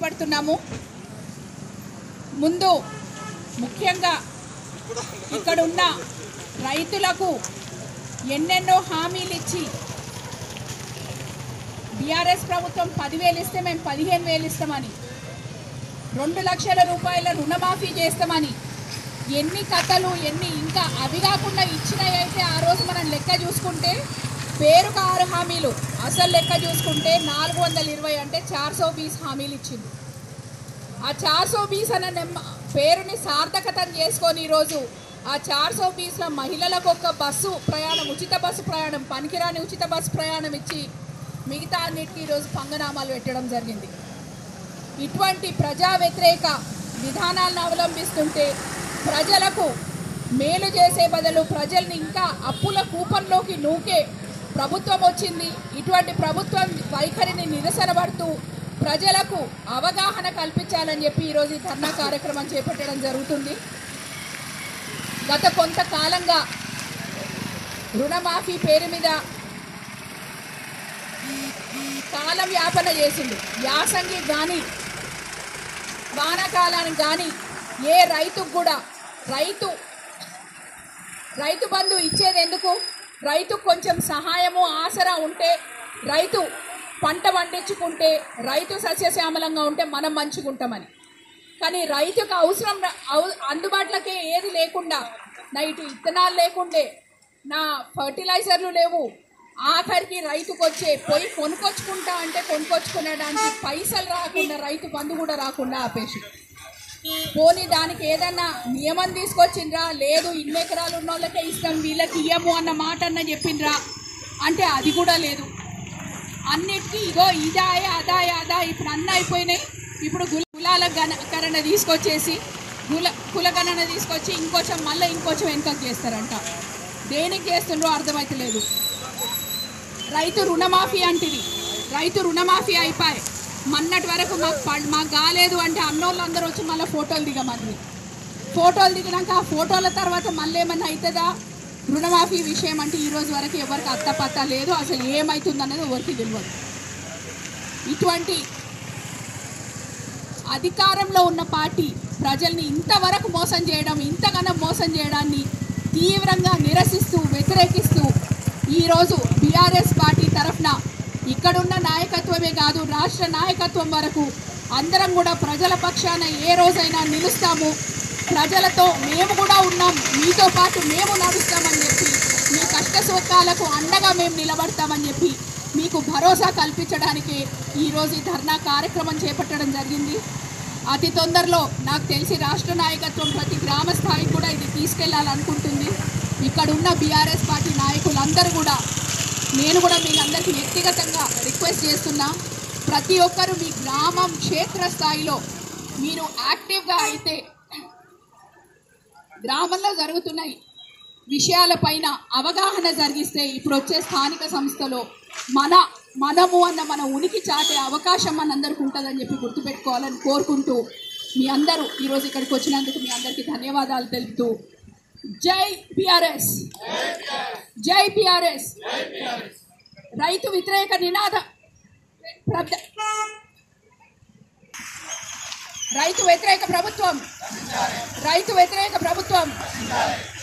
చేపడుతున్నాము ముందు ముఖ్యంగా ఇక్కడున్న రైతులకు ఎన్నెన్నో హామీలు ఇచ్చి బీఆర్ఎస్ ప్రభుత్వం పదివేలు ఇస్తే మేము పదిహేను వేలు ఇస్తామని రెండు లక్షల రూపాయల రుణమాఫీ చేస్తామని ఎన్ని కథలు ఎన్ని ఇంకా అవి కాకుండా ఇచ్చినవి అయితే ఆ రోజు మనం లెక్క చూసుకుంటే పేరుకు ఆరు హామీలు అసలు లెక్క చూసుకుంటే నాలుగు వందల ఇరవై అంటే చార్ సో బీస్ హామీలు ఇచ్చింది ఆ చార్ సో బీస్ అన్న నెమ్మ పేరుని సార్థకతం చేసుకొని ఈరోజు ఆ చార్ సో బీస్లో మహిళలకు ఒక బస్సు ప్రయాణం ఉచిత బస్సు ప్రయాణం పనికిరాని ఉచిత బస్సు ప్రయాణం ఇచ్చి మిగతా అన్నిటికీ ఈరోజు పంగనామాలు పెట్టడం జరిగింది ఇటువంటి ప్రజా వ్యతిరేక విధానాలను అవలంబిస్తుంటే ప్రజలకు మేలు చేసే బదులు ప్రజల్ని ఇంకా అప్పుల కూపంలోకి నూకే ప్రభుత్వం వచ్చింది ఇటువంటి ప్రభుత్వం వైఖరిని నిరసనపడుతూ ప్రజలకు అవగాహన కల్పించాలని చెప్పి ఈరోజు ఈ ధర్నా కార్యక్రమం చేపట్టడం జరుగుతుంది గత కొంతకాలంగా రుణమాఫీ పేరు మీద కాలం యాపన చేసిండు యాసంగి కానీ వానాకాలానికి కానీ ఏ రైతుకు కూడా రైతు రైతు బంధు ఇచ్చేది ఎందుకు రైతుకు కొంచెం సహాయము ఆసరా ఉంటే రైతు పంట పండించుకుంటే రైతు సస్యశ్యామలంగా ఉంటే మనం మంచిగుంటామని కానీ రైతుకు అవసరం ర- అవు- అందుబాటులోకి ఏది లేకుండా నా ఇటు విత్తనాలు లేకుండే నా ఫర్టిలైజర్లు లేవు ఆఖరికి రైతుకు వచ్చే పోయి కొనుక్కొచ్చుకుంటా అంటే కొనుక్కొచ్చుకునేదానికి పైసలు రాకుండా రైతు బంధు కూడా రాకుండా ఆపేసి పోనీ దానికి ఏదన్నా నియమం తీసుకొచ్చిండ్రా లేదు ఇన్ని ఎకరాలు ఉన్న వాళ్ళకే ఇస్తాం వీళ్ళకి ఇయ్యము అన్న మాట అన్న చెప్పిండ్రా అంటే అది కూడా లేదు అన్నిటికీ ఇగో ఇదాయ అదాయ అదా ఇప్పుడు అన్నీ అయిపోయినాయి ఇప్పుడు గుల కులాల గణకరణ తీసుకొచ్చేసి కుల కులగణన తీసుకొచ్చి ఇంకొంచెం మళ్ళీ ఇంకొంచెం వెనుకకు చేస్తారంట దేనికి చేస్తుండ్రో అర్థమైతలేదు రైతు రుణమాఫీ అంటిది రైతు రుణమాఫీ అయిపోయి మొన్నటి వరకు మాకు ప- మాకు కాలేదు అంటే అన్నోళ్ళు అందరూ వచ్చి మళ్ళీ ఫోటోలు దిగమని ఫోటోలు దిగినాక ఆ ఫోటోల తర్వాత మళ్ళీ ఏమన్నా అవుతుందా రుణమాఫీ విషయం అంటే ఈ రోజు వరకు ఎవరికి అత్తపత్త లేదు అసలు ఏమవుతుందన్నది ఎవరికి తెలియదు ఇటువంటి అధికారంలో ఉన్న పార్టీ ప్రజల్ని ఇంతవరకు మోసం చేయడం ఇంతగానో మోసం చేయడాన్ని తీవ్రంగా నిరసిస్తూ వ్యతిరేకిస్తూ ఈరోజు బీఆర్ఎస్ పార్టీ తరఫున ఇక్కడున్న నాయకత్వమే కాదు రాష్ట్ర నాయకత్వం వరకు అందరం కూడా ప్రజల పక్షాన ఏ రోజైనా నిలుస్తాము ప్రజలతో మేము కూడా ఉన్నాం మీతో పాటు మేము నడుస్తామని చెప్పి మీ కష్ట సుఖాలకు అండగా మేము నిలబడతామని చెప్పి మీకు భరోసా కల్పించడానికి ఈరోజు ఈ ధర్నా కార్యక్రమం చేపట్టడం జరిగింది అతి తొందరలో నాకు తెలిసి రాష్ట్ర నాయకత్వం ప్రతి గ్రామ స్థాయికి కూడా ఇది తీసుకెళ్లాలనుకుంటుంది ఇక్కడ ఉన్న బీఆర్ఎస్ పార్టీ నాయకులందరూ కూడా నేను కూడా మీ అందరికీ వ్యక్తిగతంగా రిక్వెస్ట్ చేస్తున్నా ప్రతి ఒక్కరూ మీ గ్రామం క్షేత్ర స్థాయిలో మీరు యాక్టివ్గా అయితే గ్రామంలో జరుగుతున్నాయి విషయాలపైన అవగాహన జరిగిస్తే ఇప్పుడు వచ్చే స్థానిక సంస్థలో మన మనము అన్న మన ఉనికి చాటే అవకాశం మనందరికీ ఉంటుందని చెప్పి గుర్తుపెట్టుకోవాలని కోరుకుంటూ మీ అందరూ ఈరోజు ఇక్కడికి వచ్చినందుకు మీ అందరికీ ధన్యవాదాలు తెలుపుతూ జై పిఆర్ఎస్ జై పిఆర్ఎస్ రైతు వ్యతిరేక నినాద ప్రబ- రైతు వ్యతిరేక ప్రభుత్వం రైతు వ్యతిరేక ప్రభుత్వం